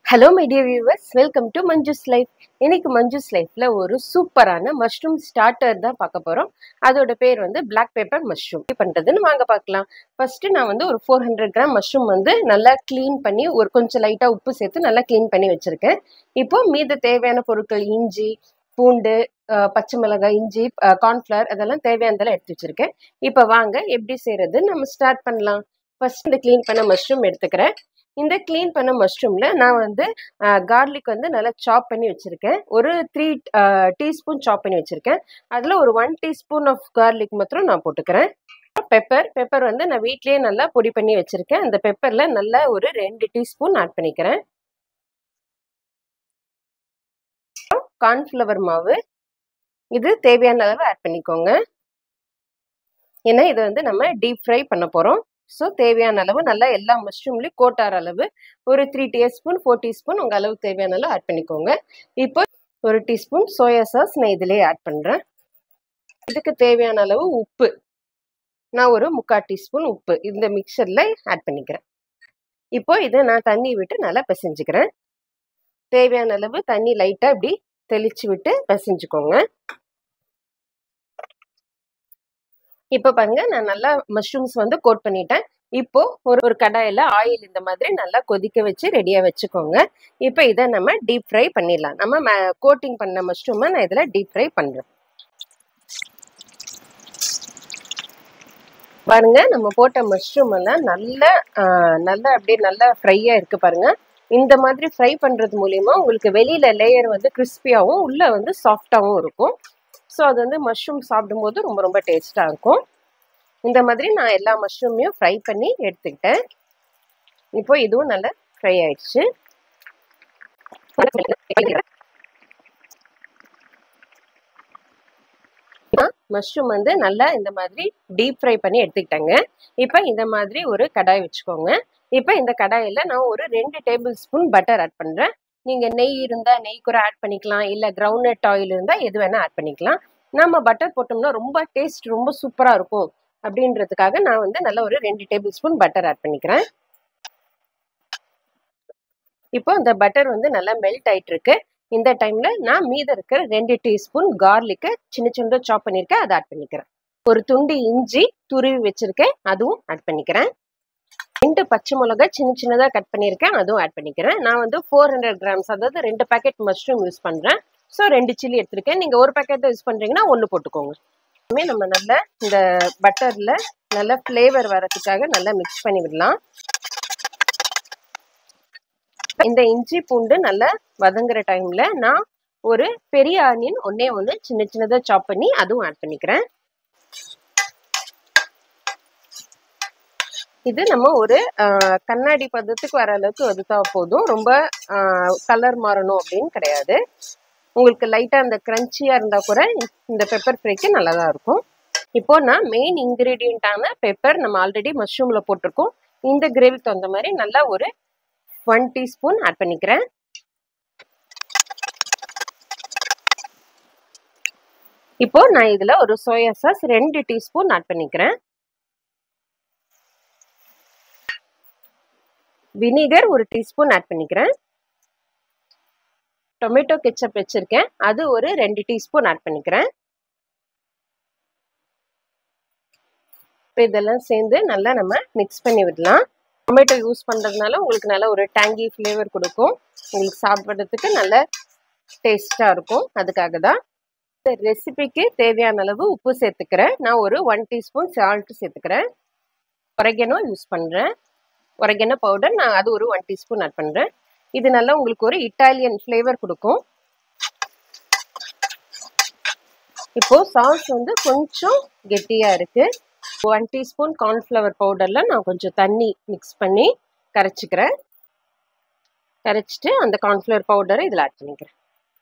hello my dear viewers welcome to Manju's life இன்னைக்கு மஞ்சுஸ் லைஃப்ல ஒரு சூப்பரான மஷ்ரூம் ஸ்டார்டர் தான் பார்க்க போறோம் அதோட பேர் வந்து பிளாக் பேப்பர் மஷ்ரூம் எப்படி பண்றதுன்னு வாங்க பார்க்கலாம் ஃபர்ஸ்ட் நான் வந்து ஒரு ஃபோர் ஹண்ட்ரட் கிராம் மஷ்ரூம் வந்து நல்லா க்ளீன் பண்ணி ஒரு கொஞ்சம் லைட்டா உப்பு சேர்த்து நல்லா க்ளீன் பண்ணி வச்சிருக்கேன் இப்போ மீத தேவையான பொருட்கள் இஞ்சி பூண்டு அஹ், பச்சை மிளகாய் இஞ்சி கார்ன்ஃப்ளவர் அதெல்லாம் தேவையானதெல்லாம் எடுத்து வச்சிருக்கேன் இப்போ வாங்க எப்படி செய்யறது நம்ம ஸ்டார்ட் பண்ணலாம் ஃபர்ஸ்ட் இந்த க்ளீன் பண்ண மஷ்ரூம் எடுத்துக்கிறேன் இந்த க்ளீன் பண்ண மஷ்ரூம்ல நான் வந்து கார்லிக் வந்து நல்லா சாப் பண்ணி வச்சிருக்கேன் ஒரு த்ரீ டீஸ்பூன் சாப் பண்ணி வச்சிருக்கேன் அதுல ஒரு ஒன் டீஸ்பூன் ஆஃப் கார்லிக் மாத்திரம் நான் போட்டுக்கிறேன் பெப்பர் பெப்பர் வந்து நான் வீட்லயே நல்லா பொடி பண்ணி வச்சிருக்கேன் அந்த பெப்பர்ல நல்லா ஒரு ரெண்டு டீஸ்பூன் ஆட் பண்ணிக்கிறேன் கார்ன்ஃப்ளவர் மாவு இது தேவையான அளவு ஆட் பண்ணிக்கோங்க ஏன்னா இதை வந்து நம்ம டீப் ஃப்ரை பண்ண போறோம் ஸோ தேவையான அளவு நல்லா எல்லா மஷ்ரூம்லையும் கோட்டார் அளவு ஒரு த்ரீ டீஸ்பூன் ஃபோர் டீஸ்பூன் உங்கள் அளவுக்கு தேவையான அளவு ஆட் பண்ணிக்கோங்க இப்போ ஒரு டீஸ்பூன் சோயா சாஸ் நான் இதிலே ஆட் பண்ணுறேன் இதுக்கு தேவையான அளவு உப்பு நான் ஒரு முக்கால் டீஸ்பூன் உப்பு இந்த மிக்சரில் ஆட் பண்ணிக்கிறேன் இப்போ இதை நான் தண்ணி விட்டு நல்லா பிசைஞ்சுக்கிறேன் தேவையான அளவு தண்ணி லைட்டாக இப்படி தெளிச்சு விட்டு பிசைஞ்சுக்கோங்க இப்போ பாருங்க நான் நல்லா மஷ்ரூம்ஸ் வந்து கோட் பண்ணிட்டேன் இப்போ ஒரு ஒரு கடாயில ஆயில் இந்த மாதிரி நல்லா கொதிக்க வச்சு ரெடியா வச்சுக்கோங்க இப்போ இதை நம்ம டீப் ஃப்ரை பண்ணிடலாம் நம்ம கோட்டிங் பண்ண மஷ்ரூமை நான் இதில் டீப் ஃப்ரை பண்றேன் பாருங்க நம்ம போட்ட மஷ்ரூம் எல்லாம் நல்லா நல்லா அப்படியே நல்லா ஃப்ரையா இருக்கு பாருங்க இந்த மாதிரி ஃப்ரை பண்றது மூலியமா உங்களுக்கு வெளியில லேயர் வந்து கிறிஸ்பியாவும் உள்ள வந்து சாஃப்டாவும் இருக்கும் ஸோ அது வந்து மஷ்ரூம் சாப்பிடும்போது ரொம்ப ரொம்ப டேஸ்ட்டாக இருக்கும் இந்த மாதிரி நான் எல்லா மஷ்ரூமையும் ஃப்ரை பண்ணி எடுத்துக்கிட்டேன் இப்போ இதுவும் நல்லா ஃப்ரை ஆயிடுச்சு மஷ்ரூம் வந்து நல்லா இந்த மாதிரி டீப் ஃப்ரை பண்ணி எடுத்துக்கிட்டேங்க இப்போ இந்த மாதிரி ஒரு கடாய் வச்சுக்கோங்க இப்போ இந்த கடாயில் நான் ஒரு ரெண்டு டேபிள் ஸ்பூன் பட்டர் ஆட் பண்ணுறேன் நீங்கள் நெய் இருந்தால் நெய் கூட ஆட் பண்ணிக்கலாம் இல்லை கிரவுண்ட்நட் ஆயில் இருந்தால் எது வேணால் ஆட் பண்ணிக்கலாம் நம்ம பட்டர் போட்டோம்னா ரொம்ப டேஸ்ட் ரொம்ப சூப்பராக இருக்கும் அப்படின்றதுக்காக நான் வந்து நல்ல ஒரு ரெண்டு டேபிள் ஸ்பூன் பட்டர் ஆட் பண்ணிக்கிறேன் இப்போ இந்த பட்டர் வந்து நல்லா மெல்ட் ஆயிட்டு இருக்கு இந்த டைம்ல நான் மீத இருக்கிற ரெண்டு டீஸ்பூன் கார்லிக்கு சின்ன சின்னதாக சாப் பண்ணியிருக்கேன் அதை ஆட் பண்ணிக்கிறேன் ஒரு துண்டு இஞ்சி துருவி வச்சிருக்கேன் அதுவும் ஆட் பண்ணிக்கிறேன் ரெண்டு பச்சை மிளகாய் சின்ன சின்னதாக கட் பண்ணியிருக்கேன் அதுவும் ஆட் பண்ணிக்கிறேன் நான் வந்து ஃபோர் ஹண்ட்ரட் கிராம்ஸ் அதாவது ரெண்டு பேக்கெட் மஷ்ரூம் யூஸ் பண்ணுறேன் ஸோ ரெண்டு சில்லி எடுத்திருக்கேன் நீங்கள் ஒரு பேக்கெட் தான் யூஸ் பண்ணுறீங்கன்னா ஒன்று போட்டுக்கோங்க எல்லாமே நம்ம நல்லா இந்த பட்டரில் நல்லா ஃப்ளேவர் வரதுக்காக நல்லா மிக்ஸ் பண்ணி விடலாம் இந்த இஞ்சி பூண்டு நல்லா வதங்குற டைமில் நான் ஒரு பெரிய ஆனியன் ஒன்னே ஒன்று சின்ன சின்னதாக சாப் பண்ணி அதுவும் ஆட் பண்ணிக்கிறேன் இது நம்ம ஒரு கண்ணாடி பதத்துக்கு வர அளவுக்கு வதுத்தா போதும் ரொம்ப கலர் மாறணும் அப்படின்னு கிடையாது உங்களுக்கு லைட்டாக அந்த க்ரன்ச்சியாக இருந்தால் கூட இந்த பெப்பர் ஃப்ரைக்கு நல்லா தான் இருக்கும் இப்போ நான் மெயின் இன்க்ரீடியண்ட்டான பெப்பர் நம்ம ஆல்ரெடி மஷ்ரூமில் போட்டிருக்கோம் இந்த கிரேவிக்கு தகுந்த மாதிரி நல்லா ஒரு ஒன் டீஸ்பூன் ஆட் பண்ணிக்கிறேன் இப்போ நான் இதில் ஒரு சோயா சாஸ் ரெண்டு டீஸ்பூன் ஆட் பண்ணிக்கிறேன் வினிகர் ஒரு டீஸ்பூன் ஆட் பண்ணிக்கிறேன் டொமேட்டோ கெச்சப் வச்சுருக்கேன் அது ஒரு ரெண்டு டீஸ்பூன் ஆட் பண்ணிக்கிறேன் இப்போ இதெல்லாம் சேர்ந்து நல்லா நம்ம மிக்ஸ் பண்ணி விடலாம் டொமேட்டோ யூஸ் பண்ணுறதுனால உங்களுக்கு நல்ல ஒரு டேங்கி ஃப்ளேவர் கொடுக்கும் உங்களுக்கு சாப்பிட்றதுக்கு நல்ல டேஸ்ட்டாக இருக்கும் அதுக்காக தான் இந்த ரெசிபிக்கு தேவையான அளவு உப்பு சேர்த்துக்கிறேன் நான் ஒரு ஒன் டீஸ்பூன் சால்ட் சேர்த்துக்கிறேன் ஒரகனோ யூஸ் பண்ணுறேன் ஒரகனோ பவுடர் நான் அது ஒரு ஒன் டீஸ்பூன் ஆட் பண்ணுறேன் இது நல்லா உங்களுக்கு ஒரு இட்டாலியன் ஃப்ளேவர் கொடுக்கும் இப்போ சாஸ் வந்து கொஞ்சம் கெட்டியாக இருக்கு ஒன் டீஸ்பூன் கார்ன்ஃப்ளவர் பவுடரில் நான் கொஞ்சம் தண்ணி மிக்ஸ் பண்ணி கரைச்சிக்கிறேன் கரைச்சிட்டு அந்த கார்ன்ஃப்ளவர் பவுடரை இதில் ஆட் பண்ணிக்கிறேன்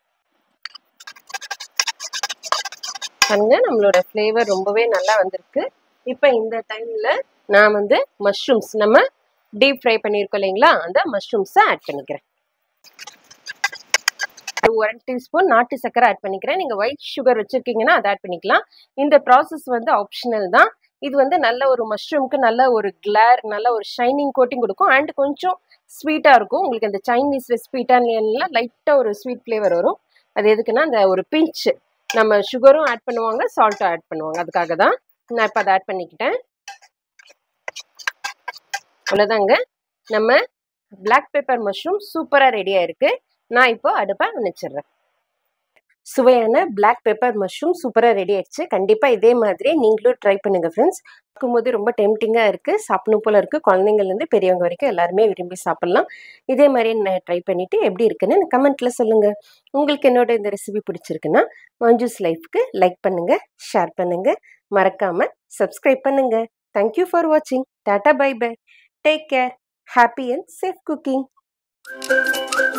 பாருங்க நம்மளோட ஃப்ளேவர் ரொம்பவே நல்லா வந்திருக்கு இப்போ இந்த டைமில் நான் வந்து மஷ்ரூம்ஸ் நம்ம டீப் ஃப்ரை பண்ணியிருக்கோம் இல்லைங்களா அந்த மஷ்ரூம்ஸை ஆட் பண்ணிக்கிறேன் ஒன் டீஸ்பூன் நாட்டு சக்கரை ஆட் பண்ணிக்கிறேன் நீங்கள் ஒயிட் சுகர் வச்சுருக்கீங்கன்னா அதை ஆட் பண்ணிக்கலாம் இந்த ப்ராசஸ் வந்து ஆப்ஷனல் தான் இது வந்து நல்ல ஒரு மஷ்ரூம்க்கு நல்ல ஒரு கிளார் நல்ல ஒரு ஷைனிங் கோட்டிங் கொடுக்கும் அண்ட் கொஞ்சம் ஸ்வீட்டாக இருக்கும் உங்களுக்கு அந்த சைனீஸ் ஸ்வீட்டான்லாம் லைட்டாக ஒரு ஸ்வீட் ஃப்ளேவர் வரும் அது எதுக்குன்னா அந்த ஒரு பிஞ்ச் நம்ம சுகரும் ஆட் பண்ணுவாங்க சால்ட்டும் ஆட் பண்ணுவாங்க அதுக்காக தான் நான் இப்போ அதை ஆட் பண்ணிக்கிட்டேன் அவ்வளோதாங்க நம்ம பிளாக் பெப்பர் மஷ்ரூம் சூப்பராக ரெடியாக இருக்குது நான் இப்போ அடுப்பை அணைச்சிடுறேன் சுவையான பிளாக் பெப்பர் மஷ்ரூம் சூப்பராக ரெடி ஆயிடுச்சு கண்டிப்பாக இதே மாதிரி நீங்களும் ட்ரை பண்ணுங்கள் ஃப்ரெண்ட்ஸ் பார்க்கும்போது ரொம்ப டெம்டிங்காக இருக்குது சாப்பிடணும் போல் இருக்குது குழந்தைங்கள்லேருந்து பெரியவங்க வரைக்கும் எல்லாருமே விரும்பி சாப்பிட்லாம் இதே மாதிரி நான் ட்ரை பண்ணிவிட்டு எப்படி இருக்குன்னு கமெண்ட்டில் சொல்லுங்கள் உங்களுக்கு என்னோட இந்த ரெசிபி பிடிச்சிருக்குன்னா மஞ்சூஸ் லைஃப்க்கு லைக் பண்ணுங்கள் ஷேர் பண்ணுங்கள் மறக்காமல் சப்ஸ்கிரைப் பண்ணுங்கள் தேங்க்யூ ஃபார் வாட்சிங் tata bye bye take care happy and safe cooking